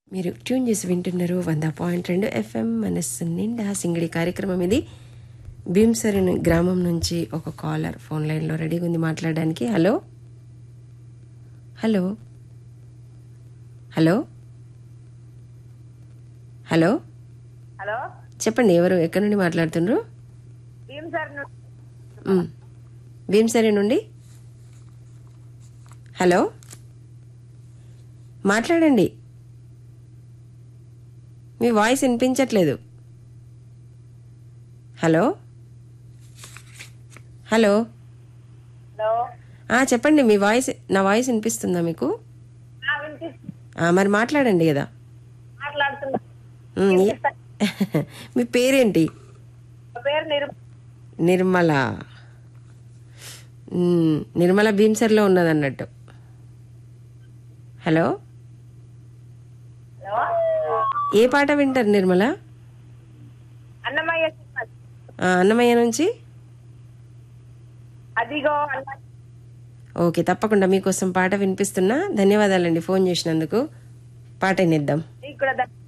మీరు ట్యూన్ చేసి వింటున్నారు వంద పాయింట్ రెండు ఎఫ్ఎం మనస్సు నిండా సింగిడి కార్యక్రమం ఇది భీమ్సరి గ్రామం నుంచి ఒక కాలర్ ఫోన్ లైన్లో రెడీగా ఉంది మాట్లాడడానికి hello hello hello hello hello చెప్పండి ఎవరు ఎక్కడి నుండి మాట్లాడుతుండ్రు భీమ్ సార్ ను- మ్. భీమ్సరి నుండి హలో మాట్లాడండి మీ వాయిస్ వినిపించట్లేదు హలో హలో హలో ఆ, చెప్పండి మీ వాయిస్ నా వాయిస్ వినిపిస్తుందా మీకు ఆ, వినిపిస్తుంది ఆ, మరి మాట్లాడండి కదా మాట్లాడుతున్నా మ్, ఏ- మీ పేరేంటి నా పేరు నిరు నిర్మల మ్, నిర్మల భీమ్సర్లో ఉన్నది అన్నట్టు హలో హలో ఏ పాట వింటారు నిర్మల అన్నమయ్య సినిమా. ఆ, అన్నమయ్య నుంచి అదిగో అన్న ఓకే తప్పకుండా మీకోసం పాట వినిపిస్తున్నా ధన్యవాదాలండి ఫోన్ చేసినందుకు పాట వినిద్దాం నీకు కూడా ధన్యవాదాలు.